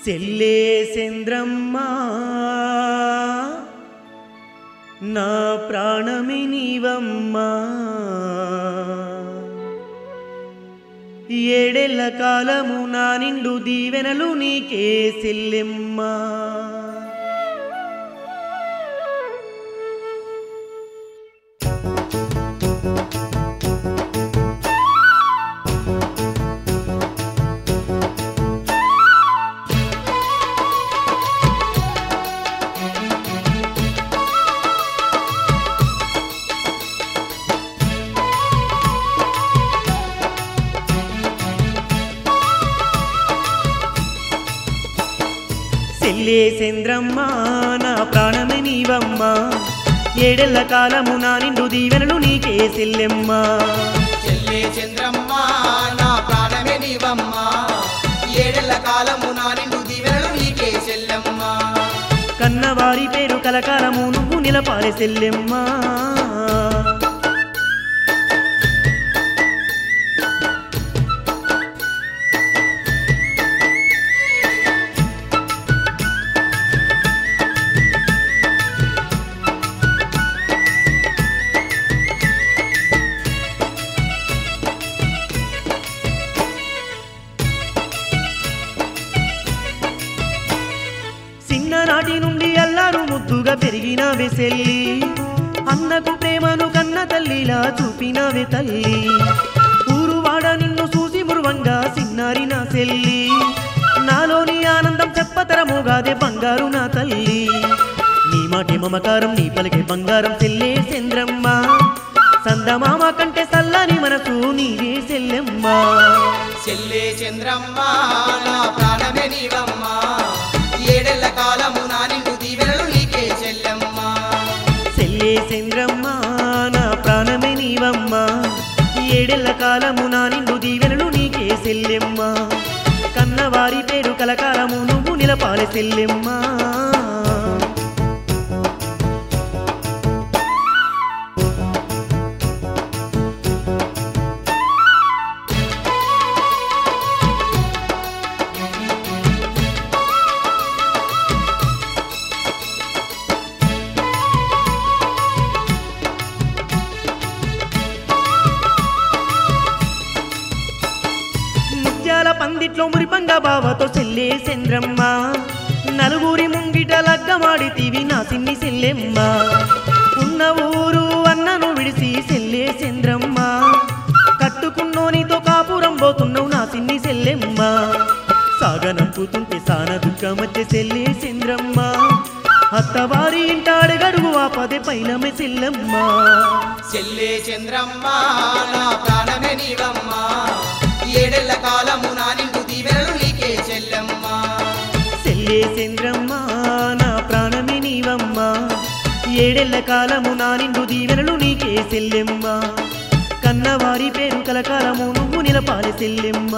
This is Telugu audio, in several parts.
సెల్లే చంద్రమ్మ నా ప్రాణమి నీవమ్మా ఏడేళ్ల కాలము నా నిండు దీవెనలు నీకే సెల్లెమ్మా సెల్లే చంద్రమ్మ నా ప్రాణమి నీవమ్మా ఏడేళ్ల కాలము నా నిండు దీవెనలు నీకే సెల్లెమ్మా చెల్లే చంద్రమ్మ నా ప్రాణమే నీవమ్మ ఏడెళ్ల కాలము నా నిండు దీవెనలు నీకే చెల్లెమ్మ కన్నవారి పేరు కలకాలము నువ్వు నిలపాలి సెల్లెమ్మా చిన్ననాటి నుండి అల్లారు ముద్దుగా పెరిగినవే సెల్లి అన్నకు ప్రేమను కన్న తల్లిలా చూపినవే తల్లి ఊరువాడ నిన్ను చూసి మురువంగా సిన్నారి నా సెల్లి నాలోని ఆనందం చెప్పతరముగాదే బంగారు నా తల్లి నీ మాటి మమకారం నీ పలికే బంగారం సెల్లే చంద్రమ్మ సందమామ కంటే సల్లని మనసు నీవే సెల్లెమ్మ చెల్లే చంద్రమ్మ నా ప్రాణమే నీవమ్మ ఏడెళ్ల కాలము నా నిండు దీవెనలు నీకే చెల్లెమ్మ సెల్లే చంద్రమ్మ నా ప్రాణమే నీవమ్మ ఏడెళ్ల కాలము నా నిండు దీవెనలు నీకే సెల్లెమ్మ కన్నవారి పేరు కలకాలము నువ్వు నిలపాలి సెల్లెమ్మ ముత్యాల పందిట్లో మురిపంగా బావతో సెల్లే చంద్రమ్మ నలుగురి ముంగిట లగ్గమాడితివి నా సిన్ని సెల్లెమ్మ ఉన్న ఊరు అన్నను విడిసి సెల్లే చంద్రమ్మ కట్టుకున్నోనితో కాపురం పోతున్నావు నా సిన్ని సెల్లెమ్మ సాగనంపుతుంటే సాన దుఃఖమధ్య సెల్లే చంద్రమ్మ అత్తవారి ఇంటాడు గడుగు ఆపదే పైనమే సెల్లమ్మ చెల్లే చంద్రమ్మ నా ప్రాణమే నీవమ్మ ఏడెళ్ల కాలము నా నిండు దీవెనలు నీకే చెల్లెమ్మ సెల్లే చంద్రమ్మ నా ప్రాణమి నీవమ్మ ఏడెళ్ల కాలము నా నిండు దీవెనలు నీకే సెల్లెమ్మ కన్నవారి పేరు కలకాలము నువ్వు నిలపాలి సెల్లెమ్మ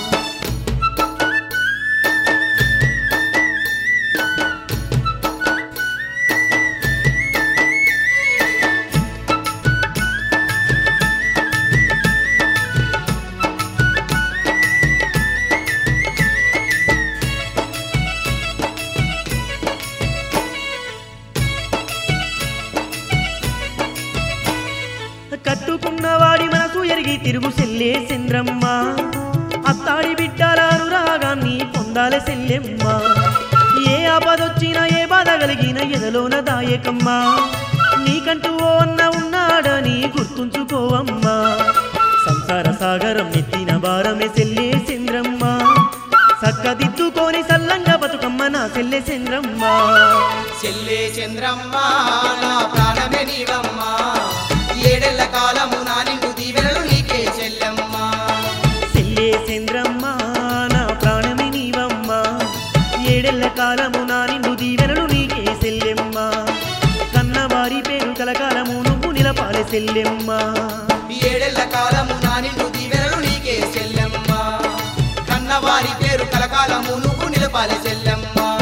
కట్టుకున్నవాడి మనసు ఎరిగి తిరుగు సెల్లే చంద్రమ్మ అత్తాడి బిడ్డల అనురాగాన్ని పొందాలి సెల్లెమ్మ ఏ ఆపదొచ్చినా ఏ బాధ కలిగిన ఎదలోన దాయకమ్మ నీకంటూ ఓ అన్న ఉన్నాడని గుర్తుంచుకోవమ్మా సంసార సాగరం నెత్తిన భారమే సెల్లే చంద్రమ్మ సక్కదిద్దుకొని సల్లంగా బతుకమ్మ నా సెల్లె చంద్రమ్మ చెల్లే చంద్రమ్మ నా ప్రాణమే నీవమ్మ ఏడెళ్ల కాలము నా నిండు దీవెనలు నీకే చెల్లెమ్మ సెల్లే చంద్రమ్మ నా ప్రాణమి నీవమ్మ ఏడెళ్ల కాలము నా నిండు దీవెనలు నీకే సెల్లెమ్మ కన్నవారి పేరు కలకాలము నువ్వు నిలపాలి సెల్లెమ్మ ఏడెళ్ల కాలము నా నిండు దీవెనలు నీకే చెల్లెమ్మ కన్నవారి పేరు కలకాలము నువ్వు నిలపాలి చెల్లెమ్మ